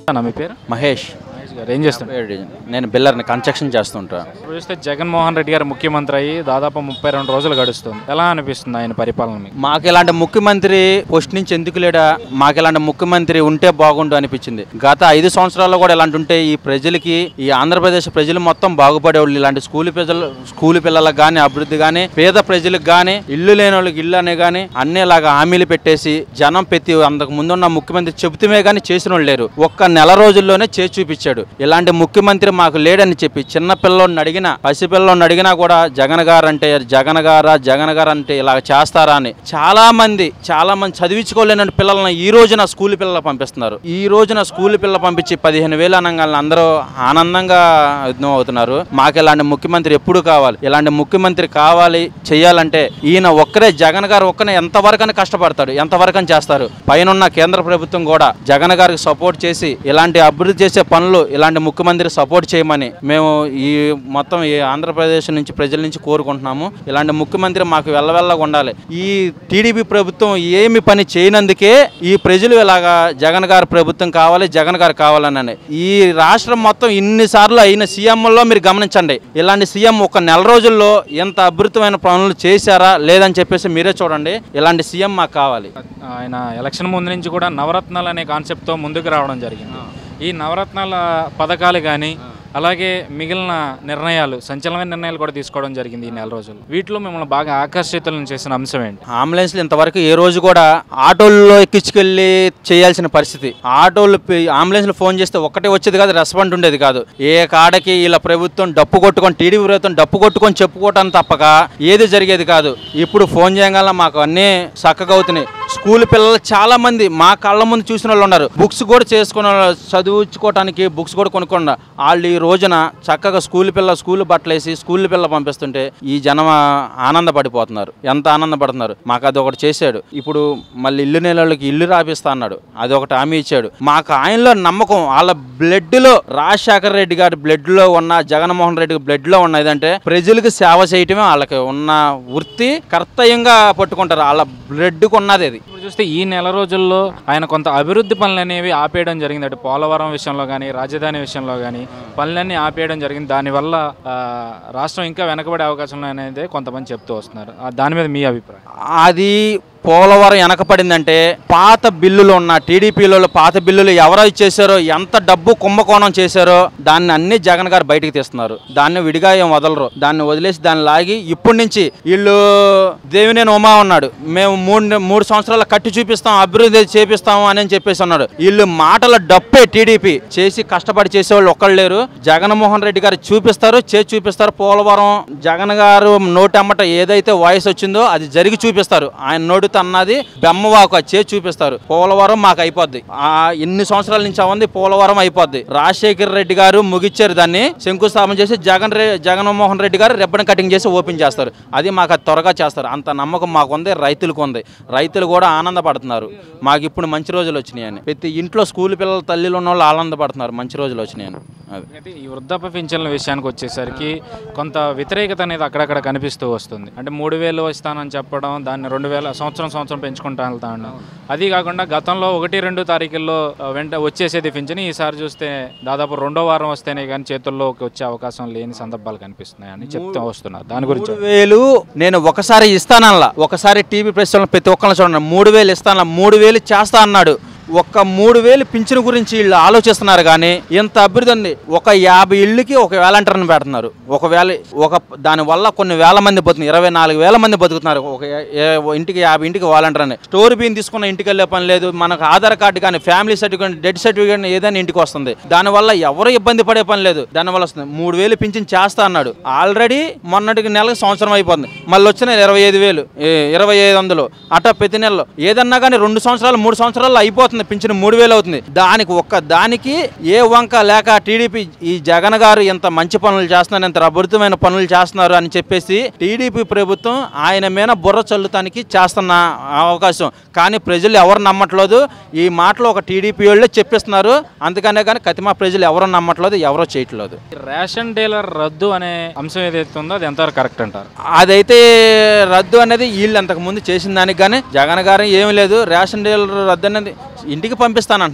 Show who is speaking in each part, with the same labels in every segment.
Speaker 1: నా మీ పేరు
Speaker 2: మహేష్
Speaker 1: మహేష్ గారు ఏం చేస్తున్నారు
Speaker 2: నేను బిల్లర్ని కన్స్ట్రక్షన్ చేస్తుంటా
Speaker 1: ఇప్పుడు చూస్తే జగన్మోహన్ రెడ్డి గారు ముఖ్యమంత్రి అయ్యి దాదాపు ముప్పై రెండు రోజులు గడుస్తుంది ఎలా అనిపిస్తుంది ఆయన పరిపాలన మీకు
Speaker 2: మాకు ఇలాంటి ముఖ్యమంత్రి పోస్ట్ నుంచి ఎందుకు లేడా మాకు ఇలాంటి ముఖ్యమంత్రి ఉంటే బాగుండు అనిపించింది గత ఐదు సంవత్సరాల్లో కూడా ఇలాంటి ఉంటే ఈ ప్రజలకి ఈ ఆంధ్రప్రదేశ్ ప్రజలు మొత్తం బాగుపడేవాళ్ళు ఇలాంటి స్కూల్ ప్రజలు స్కూల్ పిల్లలకు కానీ అభివృద్ధి కానీ పేద ప్రజలకు కానీ ఇల్లు లేని వాళ్ళకి ఇల్లు అనే కానీ అన్ని ఇలాగా హామీలు పెట్టేసి జనం పెట్టి అంతకు ముందున్న ముఖ్యమంత్రి చెబుతమే కానీ చేసిన వాళ్ళు లేరు ఒక్క నెల రోజుల్లోనే చేసి చూపించాడు ఇలాంటి ముఖ్యమంత్రి మాకు లేడని చెప్పి చిన్న పిల్లోడిని అడిగినా పసిపిల్లోడిని అడిగినా కూడా జగన్ గారు అంటే జగన్ గారా జగన్ గారు అంటే ఇలా చేస్తారా అని చాలా మంది చాలా మంది చదివించుకోలేని పిల్లల్ని ఈ రోజున స్కూల్ పిల్లలు పంపిస్తున్నారు ఈ రోజున స్కూల్ పిల్లలు పంపించి పదిహేను వేలు అనగానే అందరూ ఆనందంగా యుద్ధం అవుతున్నారు మాకు ఇలాంటి ముఖ్యమంత్రి ఎప్పుడు కావాలి ఇలాంటి ముఖ్యమంత్రి కావాలి చేయాలంటే ఈయన ఒక్కరే జగన్ గారు ఒక్కనే ఎంతవరకని కష్టపడతాడు ఎంతవరకని చేస్తారు పైన కేంద్ర ప్రభుత్వం కూడా జగన్ గారికి సపోర్ట్ చేసి ఇలాంటి అభివృద్ధి చేసే పనులు ఇలాంటి ముఖ్యమంత్రి సపోర్ట్ చేయమని మేము ఈ మొత్తం ఈ ఆంధ్రప్రదేశ్ నుంచి ప్రజల నుంచి కోరుకుంటున్నాము ఇలాంటి ముఖ్యమంత్రి మాకు వెళ్ళవెళ్ళగా ఉండాలి ఈ టీడీపీ ప్రభుత్వం ఏమి పని చేయనందుకే ఈ ప్రజలు ఇలాగా జగన్ గారి ప్రభుత్వం కావాలి జగన్ గారు కావాలని ఈ రాష్ట్రం మొత్తం ఇన్నిసార్లు అయిన సీఎంలో మీరు గమనించండి ఇలాంటి సీఎం ఒక నెల రోజుల్లో ఎంత అద్భుతమైన పనులు చేశారా లేదని చెప్పేసి మీరే చూడండి ఇలాంటి సీఎం మాకు కావాలి
Speaker 1: ఆయన ఎలక్షన్ ముందు నుంచి కూడా నవరత్నాలు అనే కాన్సెప్ట్తో ముందుకు రావడం జరిగింది ఈ నవరత్నాల పథకాలు కానీ అలాగే మిగిలిన నిర్ణయాలు సంచలనమైన నిర్ణయాలు కూడా తీసుకోవడం జరిగింది ఈ నెల రోజులు వీటిలో మిమ్మల్ని బాగా ఆకర్షితులను చేసిన అంశం ఏంటి
Speaker 2: అంబులెన్స్లు ఇంతవరకు ఏ రోజు కూడా ఆటోల్లో ఎక్కించుకెళ్ళి చేయాల్సిన పరిస్థితి ఆటోలు పి- అంబులెన్స్లు ఫోన్ చేస్తే ఒక్కటే వచ్చేది కాదు రెస్పాండ్ ఉండేది కాదు ఏ కాడకి ఇలా ప్రభుత్వం డప్పు కొట్టుకొని టీడీ ప్రభుత్వం డప్పు కొట్టుకొని చెప్పుకోవటం తప్పక ఏది జరిగేది కాదు ఇప్పుడు ఫోన్ చేయగల మాకు అన్నీ చక్కగా అవుతున్నాయి స్కూల్ పిల్లలు చాలా మంది మా కళ్ళ ముందు చూసిన వాళ్ళు ఉన్నారు బుక్స్ కూడా చేసుకున్న వాళ్ళు చదువుకోవటానికి బుక్స్ కూడా కొనుక్కుండా వాళ్ళు ఈ రోజున చక్కగా స్కూల్ పిల్ల స్కూల్ బట్టలు వేసి స్కూల్ పిల్ల పంపిస్తుంటే ఈ జనం ఆనందపడిపోతున్నారు ఎంత ఆనందపడుతున్నారు మాకు అది ఒకటి చేశాడు ఇప్పుడు మళ్ళీ ఇల్లు నెలలకి ఇల్లు రాపిస్తా అన్నాడు అది ఒకటి హామీ ఇచ్చాడు మాకు ఆయనలో నమ్మకం వాళ్ళ బ్లడ్లో రాజశేఖర రెడ్డి గారి బ్లడ్లో ఉన్న జగన్మోహన్ రెడ్డి బ్లడ్లో ఉన్నదంటే ప్రజలకు సేవ చేయటమే వాళ్ళకి ఉన్న వృత్తి కర్తవ్యంగా పట్టుకుంటారు వాళ్ళ బ్లడ్కు ఉన్నది అది
Speaker 1: ఇప్పుడు చూస్తే ఈ నెల రోజుల్లో ఆయన కొంత అభివృద్ధి పనులు అనేవి ఆపేయడం జరిగింది అటు పోలవరం విషయంలో కానీ రాజధాని విషయంలో కానీ పనులన్నీ ఆపేయడం జరిగింది దానివల్ల ఆ, రాష్ట్రం ఇంకా వెనకబడే అవకాశం అనేది కొంతమంది చెప్తూ వస్తున్నారు ఆ, దాని మీద మీ అభిప్రాయం
Speaker 2: అది పోలవరం వెనకపడిందంటే పాత బిల్లులు ఉన్న టీడీపీలో పాత బిల్లులు ఎవరో ఇచ్చేసారో ఎంత డబ్బు కుంభకోణం చేశారో దాన్ని అన్ని జగన్ గారు బయటికి తీస్తున్నారు దాన్ని విడిగా ఏం వదలరు దాన్ని వదిలేసి దాన్ని లాగి ఇప్పటి నుంచి వీళ్ళు దేవినేని ఉమా ఉన్నాడు మేము మూడు మూడు సంవత్సరాలు కట్టి చూపిస్తాం అభివృద్ధి చేపిస్తాం అని చెప్పేసి ఉన్నాడు వీళ్ళు మాటల డప్పే టీడీపీ చేసి కష్టపడి చేసేవాళ్ళు ఒక్కళ్ళు లేరు జగన్మోహన్ రెడ్డి గారు చూపిస్తారు చేసి చూపిస్తారు పోలవరం జగన్ గారు నోటమ్మట ఏదైతే వాయిస్ వచ్చిందో అది జరిగి చూపిస్తారు ఆయన నోటితో అన్నది బెమ్మవాకు అది చేసి చూపిస్తారు పోలవరం మాకు అయిపోద్ది ఆ ఎన్ని సంవత్సరాల నుంచి అవంది పోలవరం అయిపోద్ది రాజశేఖర్ రెడ్డి గారు ముగిచ్చారు దాన్ని శంకుస్థాపన చేసి జగన్ రె జగన్మోహన్ రెడ్డి గారు రిబ్బన్ కటింగ్ చేసి ఓపెన్ చేస్తారు అది మాకు అది త్వరగా చేస్తారు అంత నమ్మకం మాకు ఉంది రైతులకు ఉంది రైతులు కూడా ఆనందపడుతున్నారు మాకు ఇప్పుడు మంచి రోజులు వచ్చినాయని ప్రతి ఇంట్లో స్కూల్ పిల్లల తల్లిలు ఉన్న వాళ్ళు ఆనందపడుతున్నారు మంచి రోజులు వచ్చినాయని అది
Speaker 1: అయితే ఈ వృద్ధాప్య పింఛన్ల విషయానికి వచ్చేసరికి కొంత వ్యతిరేకత అనేది అక్కడక్కడ కనిపిస్తూ వస్తుంది అంటే మూడు వేలు వస్తానని చెప్పడం దాన్ని రెండు వేల సంవత్సరం సంవత్సరం పెంచుకుంటా వెళ్తా ఉండడం అది కాకుండా గతంలో ఒకటి రెండు తారీఖుల్లో ఆ, వెంట వచ్చేసేది పింఛన్ ఈసారి చూస్తే దాదాపు రెండో వారం వస్తేనే కానీ చేతుల్లోకి వచ్చే అవకాశం లేని సందర్భాలు కనిపిస్తున్నాయని చెప్తూ వస్తున్నారు దాని గురించి
Speaker 2: మూడు వేలు నేను ఒకసారి ఇస్తానల్లా ఒకసారి టీవీ ప్రెస్ ప్రతి ఒక్కరిని చూడండి మూడు వేలు ఇస్తాను మూడు వేలు చేస్తా అన్నాడు ఒక్క మూడు వేలు పింఛను గురించి వీళ్ళు ఆలోచిస్తున్నారు కానీ ఇంత అభివృద్ధి ఉంది ఒక యాభై ఇళ్ళకి ఒక వేలంటర్ని పెడుతున్నారు ఒక వేల ఒక దానివల్ల కొన్ని వేల మంది బతుకుతున్నారు ఇరవై నాలుగు వేల మంది బతుకుతున్నారు ఒక ఏ- ఏ- ఇంటికి యాభై ఇంటికి వాలంటర్ అని స్టోర్ బియ్యం తీసుకున్న ఇంటికి వెళ్ళే పని లేదు మనకు ఆధార్ కార్డు కానీ ఫ్యామిలీ సర్టిఫికేట్ డెడ్ సర్టిఫికేట్ ఏదైనా ఇంటికి వస్తుంది దానివల్ల ఎవరు ఇబ్బంది పడే పని లేదు దానివల్ల వస్తుంది మూడు వేలు పింఛన్ చేస్తా అన్నాడు ఆల్రెడీ మొన్నటికి నెలకు సంవత్సరం అయిపోతుంది మళ్ళీ వచ్చిన ఇరవై ఐదు వేలు ఏ- ఇరవై ఐదు వందలు అట్ట ప్రతి నెలలో ఏదన్నా కానీ రెండు సంవత్సరాలు మూడు సంవత్సరాలు అయిపోతుంది పింఛన్ మూడు వేలు అవుతుంది దానికి ఒక్క దానికి ఏ వంక లేక టీడీపీ ఈ జగన్ గారు ఇంత మంచి పనులు చేస్తున్నారు ఇంత అద్భుతమైన పనులు చేస్తున్నారు అని చెప్పేసి టీడీపీ ప్రభుత్వం ఆయన మీద బుర్ర చల్లుతానికి చేస్తున్న అవకాశం కానీ ప్రజలు ఎవరు నమ్మట్లేదు ఈ మాటలు ఒక టీడీపీ వాళ్ళే చెప్పిస్తున్నారు అందుకనే కానీ కతిమా ప్రజలు ఎవరు నమ్మట్లేదు ఎవరో చేయట్లేదు
Speaker 1: ఈ రేషన్ డీలర్ రద్దు అనే అంశం ఏదైతే ఉందో అది ఎంతవరకు కరెక్ట్ అంటారు
Speaker 2: అదైతే రద్దు అనేది వీళ్ళు అంతకు ముందు చేసిన దానికి కానీ జగన్ గారు ఏమీ లేదు రేషన్ డీలర్ రద్దు అనేది ఇంటికి పంపిస్తానంటున్నాడు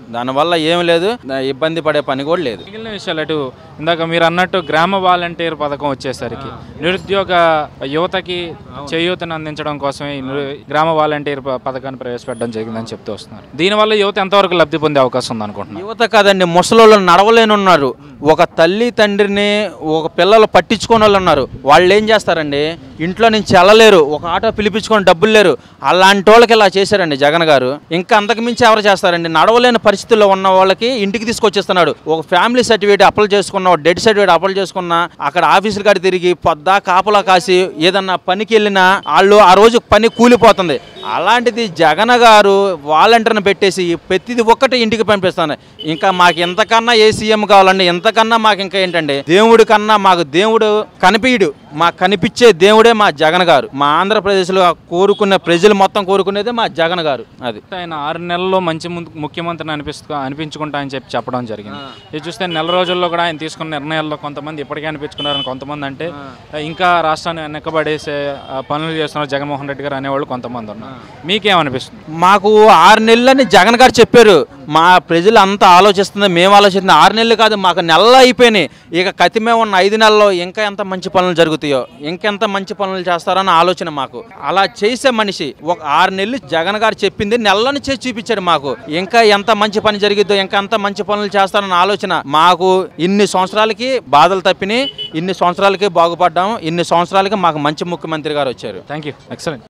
Speaker 2: దానివల్ల ఏం లేదు దా- ఇబ్బంది పడే పని కూడా లేదు
Speaker 1: మిగిలిన విషయాలు అటు ఇందాక మీరు అన్నట్టు గ్రామ వాలంటీర్ పథకం వచ్చేసరికి నిరుద్యోగ యువతకి చేయూతను అందించడం కోసమే ఈ నిరు- గ్రామ వాలంటీర్ ప- పథకాన్ని ప్రవేశపెట్టడం జరిగిందని చెప్తూ వస్తున్నారు దీనివల్ల యువత ఎంతవరకు లబ్ధి పొందే అవకాశం ఉంది అనుకుంటున్నారు
Speaker 2: యువత కాదండి ముసలోళ్ళు నడవలేని ఉన్నారు ఒక తల్లి తండ్రిని ఒక పిల్లలు పట్టించుకునే వాళ్ళు ఉన్నారు వాళ్ళు ఏం చేస్తారండి ఇంట్లో నుంచి వెళ్ళలేరు ఒక ఆటో పిలిపించుకొని డబ్బులు లేరు అలాంటి వాళ్ళకి ఇలా చేశారండి జగన్ గారు ఇంకా అంతకు మించి ఎవరు చేస్తారండి నడవలేని పరిస్థితుల్లో ఉన్న వాళ్ళకి ఇంటికి తీసుకొచ్చేస్తున్నాడు ఒక ఫ్యామిలీ సర్టిఫికేట్ అప్లై చేసుకున్న ఒక డెడ్ సర్టిఫికేట్ అప్లై చేసుకున్న అక్కడ ఆఫీసుల కాడ తిరిగి పొద్దా కాపలా కాసి ఏదన్నా పనికి వెళ్ళినా వాళ్ళు ఆ రోజు పని కూలిపోతుంది అలాంటిది జగన్ గారు వాలంటీర్ని పెట్టేసి ప్రతిది ఒక్కటి ఇంటికి పంపిస్తాను ఇంకా మాకు ఎంతకన్నా ఏ సీఎం కావాలండి ఎంతకన్నా మాకు ఇంకా ఏంటండి దేవుడి కన్నా మాకు దేవుడు కనిపించడు మాకు కనిపించే దేవుడే మా జగన్ గారు మా ఆంధ్రప్రదేశ్లో కోరుకున్న ప్రజలు మొత్తం కోరుకునేదే మా జగన్ గారు అది
Speaker 1: ఆయన ఆరు నెలల్లో మంచి ముందు- ముఖ్యమంత్రిని అనిపిస్తూ అనిపించుకుంటా అని చెప్పి చెప్పడం జరిగింది ఇది చూస్తే నెల రోజుల్లో కూడా ఆయన తీసుకున్న నిర్ణయాల్లో కొంతమంది ఇప్పటికే అనిపించుకున్నారని కొంతమంది అంటే ఇంకా రాష్ట్రాన్ని వెనకబడేసే ఆ, పనులు చేస్తున్నారు జగన్మోహన్ రెడ్డి గారు అనేవాళ్ళు కొంతమంది ఉన్నారు మీకేమనిపిస్తుంది
Speaker 2: మాకు ఆరు నెలలని జగన్ గారు చెప్పారు మా ప్రజలు అంతా ఆలోచిస్తుంది మేము ఆలోచిస్తుంది ఆరు నెలలు కాదు మాకు నెలలు అయిపోయినాయి ఇక కతిమే ఉన్న ఐదు నెలల్లో ఇంకా ఎంత మంచి పనులు జరుగుతాయో ఇంకెంత మంచి పనులు చేస్తారన్న ఆలోచన మాకు అలా చేసే మనిషి ఒక ఆరు నెలలు జగన్ గారు చెప్పింది నెలలను చేసి చూపించాడు మాకు ఇంకా ఎంత మంచి పని జరిగిద్దో ఇంకా ఎంత మంచి పనులు చేస్తారన్న ఆలోచన మాకు ఇన్ని సంవత్సరాలకి బాధలు తప్పినాయి ఇన్ని సంవత్సరాలకి బాగుపడ్డాము ఇన్ని సంవత్సరాలకి మాకు మంచి ముఖ్యమంత్రి గారు వచ్చారు
Speaker 1: థ్యాంక్ యూ ఎక్సలెంట్